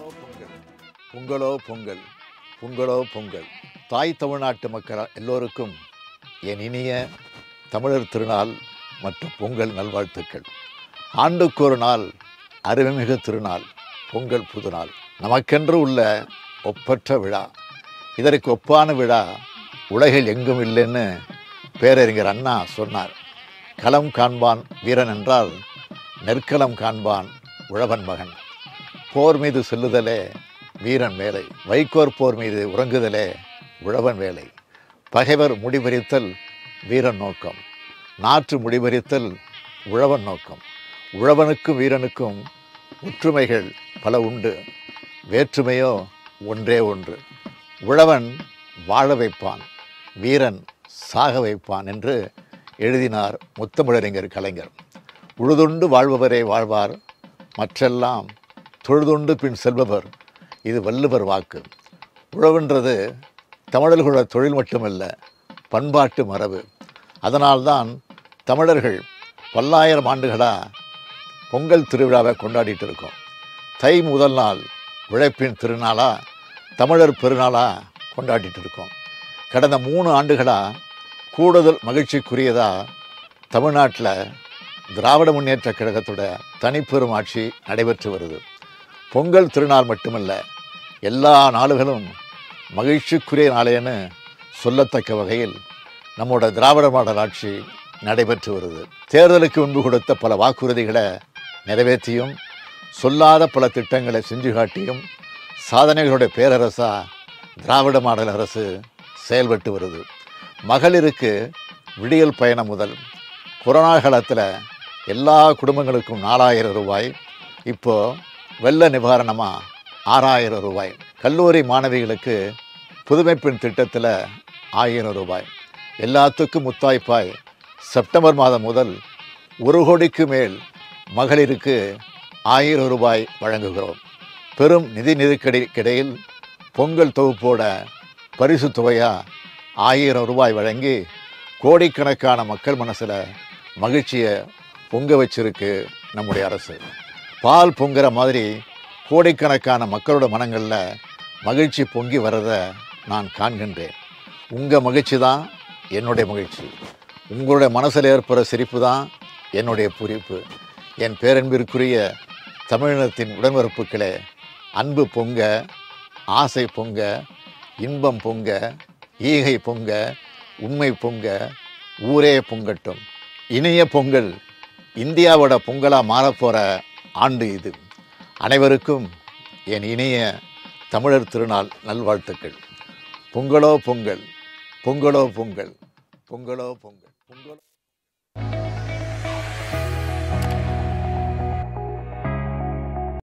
பொங்கல் பொங்கலோ பொங்கல் பொங்கலோ பொங்கல் தாய் தமிழ்நாட்டு மக்கள் எல்லோருக்கும் என் இனிய தமிழர் திருநாள் மற்றும் பொங்கல் நல்வாழ்த்துக்கள் ஆண்டுக்கு ஒரு நாள் அருமைமிகு திருநாள் பொங்கல் புதுநாள் நமக்கென்று உள்ள ஒப்பற்ற விழா இதற்கு ஒப்பான விழா உலகில் எங்கும் இல்லைன்னு பேரறிஞர் அண்ணா சொன்னார் களம் காண்பான் வீரன் என்றால் நெற்களம் காண்பான் உழவன் மகன் போர் மீது செல்லுதலே வீரன் வேலை வைக்கோர் போர் மீது உறங்குதலே உழவன் வேலை பகைவர் முடிபறித்தல் வீரன் நோக்கம் நாற்று முடிபறித்தல் உழவன் நோக்கம் உழவனுக்கும் வீரனுக்கும் ஒற்றுமைகள் பல உண்டு வேற்றுமையோ ஒன்றே ஒன்று உழவன் வாழ வைப்பான் வீரன் சாக வைப்பான் என்று எழுதினார் முத்தமிழறிஞர் கலைஞர் உழுதுண்டு வாழ்பவரே வாழ்வார் மற்றெல்லாம் தொழுதுண்டு பின் செல்பவர் இது வள்ளுவர் வாக்கு உழவுன்றது தமிழர்களோட தொழில் மட்டுமல்ல பண்பாட்டு மரபு அதனால்தான் தமிழர்கள் பல்லாயிரம் ஆண்டுகளாக பொங்கல் திருவிழாவை கொண்டாடிட்டு இருக்கோம் தை முதல் நாள் உழைப்பின் திருநாளா தமிழர் பெருநாளா கொண்டாடிட்டு இருக்கோம் கடந்த மூணு ஆண்டுகளாக கூடுதல் மகிழ்ச்சிக்குரியதா தமிழ்நாட்டில் திராவிட முன்னேற்ற கழகத்தோட தனிப்பெரும் ஆட்சி நடைபெற்று வருது பொங்கல் திருநாள் மட்டுமல்ல எல்லா நாளுகளும் மகிழ்ச்சிக்குரிய நாளேன்னு சொல்லத்தக்க வகையில் நம்மோட திராவிட மாடல் ஆட்சி நடைபெற்று வருது தேர்தலுக்கு முன்பு கொடுத்த பல வாக்குறுதிகளை நிறைவேற்றியும் சொல்லாத பல திட்டங்களை செஞ்சு காட்டியும் சாதனைகளுடைய பேரரசா திராவிட மாடல் அரசு செயல்பட்டு வருது மகளிருக்கு விடியல் பயணம் முதல் கொரோனா காலத்தில் எல்லா குடும்பங்களுக்கும் நாலாயிரம் ரூபாய் இப்போ வெள்ள நிவாரணமாக ஆறாயிரம் ரூபாய் கல்லூரி மாணவிகளுக்கு புதுமைப்பெண் திட்டத்தில் ஆயிரம் ரூபாய் எல்லாத்துக்கும் முத்தாய்ப்பாய் செப்டம்பர் மாதம் முதல் ஒரு கோடிக்கு மேல் மகளிருக்கு ஆயிரம் ரூபாய் வழங்குகிறோம் பெரும் நிதி நெருக்கடிக்கிடையில் பொங்கல் தொகுப்போட பரிசு தொகையாக ஆயிரம் ரூபாய் வழங்கி கோடிக்கணக்கான மக்கள் மனசில் மகிழ்ச்சியை பொங்க வச்சிருக்கு நம்முடைய அரசு பால் பொங்குற மாதிரி கோடிக்கணக்கான மக்களோட மனங்களில் மகிழ்ச்சி பொங்கி வரதை நான் காண்கின்றேன் உங்கள் மகிழ்ச்சி தான் என்னுடைய மகிழ்ச்சி உங்களுடைய மனசில் ஏற்படுற சிரிப்பு தான் என்னுடைய புரிப்பு என் பேரன்பிற்குரிய தமிழினத்தின் உடன்பிறப்புகளே அன்பு பொங்க ஆசை பொங்க இன்பம் பொங்க ஈகை பொங்க உண்மை பொங்க ஊரே பொங்கட்டும் இனிய பொங்கல் இந்தியாவோட பொங்கலாக மாறப்போகிற ஆண்டு இது அனைவருக்கும் என் இனிய தமிழர் திருநாள் நல்வாழ்த்துக்கள் பொங்கலோ பொங்கல் பொங்கலோ பொங்கல் பொங்கலோ பொங்கல் பொங்கலோ